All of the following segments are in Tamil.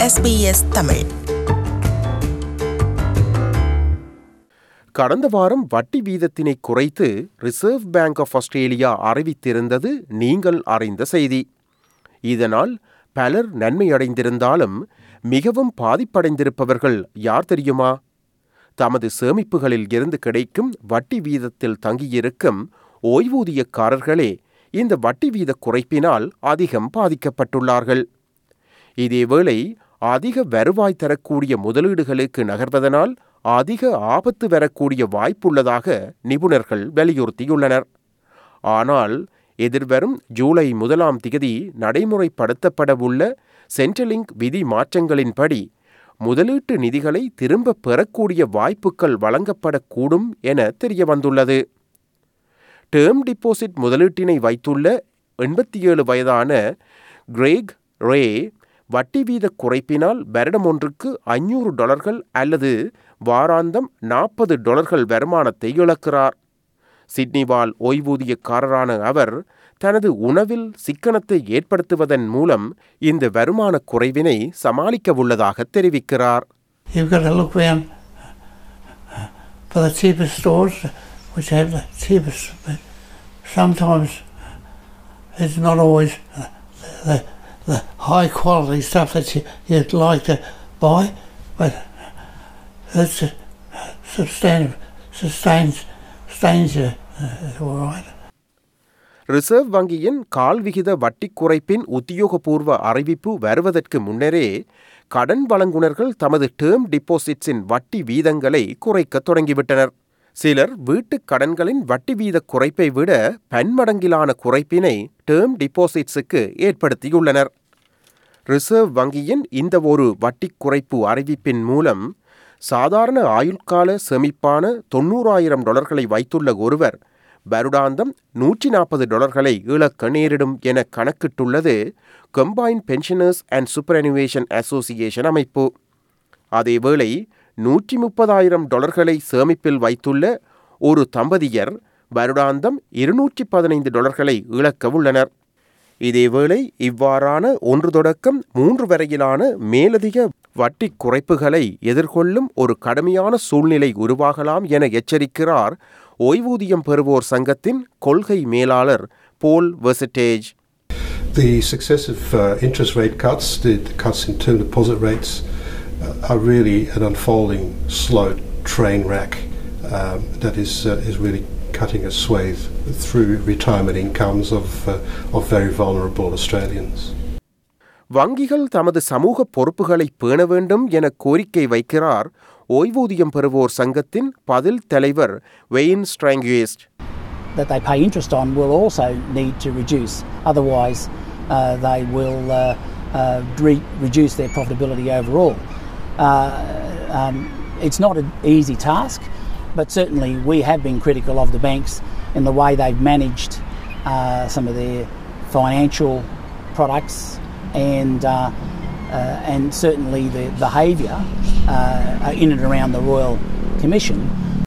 SBS தமிழ் கடந்த வாரம் வட்டி வீதத்தினை குறைத்து ரிசர்வ் பேங்க் ஆஃப் ஆஸ்திரேலியா அறிவித்திருந்தது நீங்கள் அறிந்த செய்தி இதனால் பலர் நன்மையடைந்திருந்தாலும் மிகவும் பாதிப்படைந்திருப்பவர்கள் யார் தெரியுமா தமது சேமிப்புகளில் இருந்து கிடைக்கும் வட்டி வீதத்தில் தங்கியிருக்கும் ஓய்வூதியக்காரர்களே இந்த வட்டி வீத குறைப்பினால் அதிகம் பாதிக்கப்பட்டுள்ளார்கள் இதேவேளை அதிக வருவாய் தரக்கூடிய முதலீடுகளுக்கு நகர்வதனால் அதிக ஆபத்து வரக்கூடிய வாய்ப்புள்ளதாக நிபுணர்கள் வலியுறுத்தியுள்ளனர் ஆனால் எதிர்வரும் ஜூலை முதலாம் திகதி நடைமுறைப்படுத்தப்படவுள்ள சென்ட்ரலிங்க் விதி மாற்றங்களின்படி முதலீட்டு நிதிகளை திரும்ப பெறக்கூடிய வாய்ப்புகள் வழங்கப்படக்கூடும் என தெரிய வந்துள்ளது டேர்ம் டிபாசிட் முதலீட்டினை வைத்துள்ள எண்பத்தி ஏழு வயதான கிரேக் ரே வட்டி வீத குறைப்பினால் வருடம் ஒன்றுக்கு ஐநூறு டாலர்கள் அல்லது வாராந்தம் நாற்பது டாலர்கள் வருமானத்தை இழக்கிறார் சிட்னி வாழ் ஓய்வூதியக்காரரான அவர் தனது உணவில் சிக்கனத்தை ஏற்படுத்துவதன் மூலம் இந்த வருமான குறைவினை சமாளிக்க உள்ளதாக தெரிவிக்கிறார் You've got to look around for the cheapest stores, which have the cheapest, but sometimes it's not always the, the high quality stuff that you, you'd like to buy, but that's uh, sustains, sustains, sustains you uh, all right. Reserve வங்கியின் கால்விகித வட்டி குறைப்பின் உத்தியோகபூர்வ அறிவிப்பு வருவதற்கு முன்னரே கடன் வழங்குனர்கள் தமது டேர்ம் டிபாசிட்ஸின் வட்டி வீதங்களை குறைக்கத் தொடங்கிவிட்டனர் சிலர் வீட்டுக் கடன்களின் வட்டி வீத குறைப்பை விட பன்மடங்கிலான குறைப்பினை டேர்ம் டிபாசிட்ஸுக்கு ஏற்படுத்தியுள்ளனர் ரிசர்வ் வங்கியின் இந்த ஒரு வட்டி குறைப்பு அறிவிப்பின் மூலம் சாதாரண ஆயுட்கால சேமிப்பான தொண்ணூறாயிரம் டாலர்களை வைத்துள்ள ஒருவர் வருடாந்தம் நூற்றி நாற்பது டாலர்களை இழக்க நேரிடும் என கணக்கிட்டுள்ளது combined pensioners and superannuation association அமைப்பு அதேவேளை நூற்றி முப்பதாயிரம் டாலர்களை சேமிப்பில் வைத்துள்ள ஒரு தம்பதியர் வருடாந்தம் இருநூற்றி பதினைந்து டாலர்களை இழக்க உள்ளனர் இதேவேளை இவ்வாறான ஒன்று தொடக்கம் மூன்று வரையிலான மேலதிக வட்டி குறைப்புகளை எதிர்கொள்ளும் ஒரு கடுமையான சூழ்நிலை உருவாகலாம் என எச்சரிக்கிறார் ஓய்வூதியம் பெறுவோர் சங்கத்தின் கொள்கை மேலாளர் போல் வெசட்டேஜ் The successive uh, interest rate cuts, the, the cuts in term deposit rates, uh, are really an unfolding slow train wreck um, that is uh, is really cutting a swathe through retirement incomes of uh, of very vulnerable Australians. வங்கிகள் தமது சமூக பொறுப்புகளை பேண வேண்டும் என கோரிக்கை வைக்கிறார் ஓய்வூதியம் பெறுவோர் சங்கத்தின் பதில் தலைவர் Wayne Strangways that they pay interest on will also need to reduce. Otherwise, uh, they will uh, uh, re- reduce their profitability overall. Uh, um, it's not an easy task, but certainly we have been critical of the banks in the way they've managed uh, some of their financial products and. Uh, uh, and certainly the behaviour uh, in and around the Royal Commission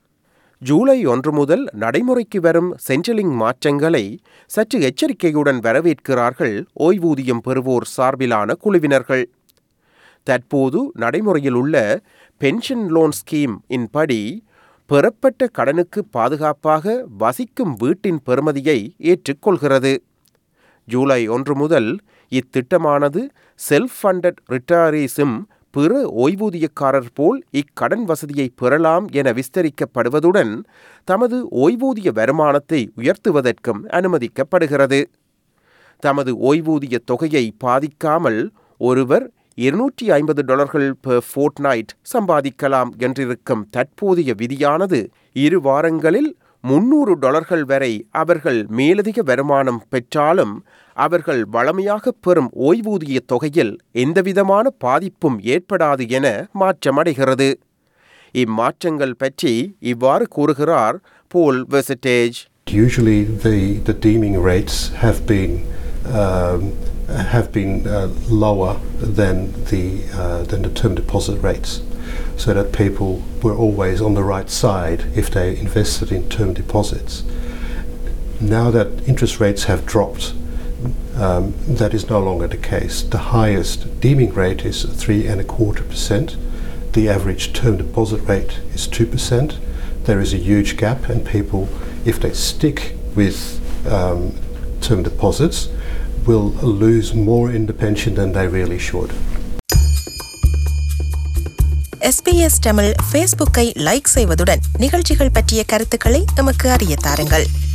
ஜூலை ஒன்று முதல் நடைமுறைக்கு வரும் சென்ட்ரலிங் மாற்றங்களை சற்று எச்சரிக்கையுடன் வரவேற்கிறார்கள் ஓய்வூதியம் பெறுவோர் சார்பிலான குழுவினர்கள் தற்போது நடைமுறையில் உள்ள பென்ஷன் லோன் ஸ்கீம் இன்படி பெறப்பட்ட கடனுக்கு பாதுகாப்பாக வசிக்கும் வீட்டின் பெறுமதியை ஏற்றுக்கொள்கிறது ஜூலை ஒன்று முதல் இத்திட்டமானது செல்ஃப் ஃபண்டட் ரிட்டாரீஸும் பிற ஓய்வூதியக்காரர் போல் இக்கடன் வசதியை பெறலாம் என விஸ்தரிக்கப்படுவதுடன் தமது ஓய்வூதிய வருமானத்தை உயர்த்துவதற்கும் அனுமதிக்கப்படுகிறது தமது ஓய்வூதிய தொகையை பாதிக்காமல் ஒருவர் இருநூற்றி ஐம்பது டாலர்கள் பெர் ஃபோர்ட்நைட் சம்பாதிக்கலாம் என்றிருக்கும் தற்போதைய விதியானது இரு வாரங்களில் முன்னூறு டாலர்கள் வரை அவர்கள் மேலதிக வருமானம் பெற்றாலும் அவர்கள் வளமையாக பெறும் ஓய்வூதிய தொகையில் எந்தவிதமான பாதிப்பும் ஏற்படாது என மாற்றமடைகிறது இம்மாற்றங்கள் பற்றி இவ்வாறு கூறுகிறார் Paul Versteege Usually, the, the deeming rates have been um, have been uh, lower than the uh, than the term deposit rates, so that people were always on the right side if they invested in term deposits. Now that interest rates have dropped, um, that is no longer the case. The highest deeming rate is three and a quarter percent. The average term deposit rate is two percent. There is a huge gap, and people, if they stick with um, term deposits, will lose more in the pension than they really should. SBS Tamil ஃபேஸ்புக்கை லைக் செய்வதுடன் நிகழ்ச்சிகள் பற்றிய கருத்துக்களை எமக்கு அறிய தாருங்கள்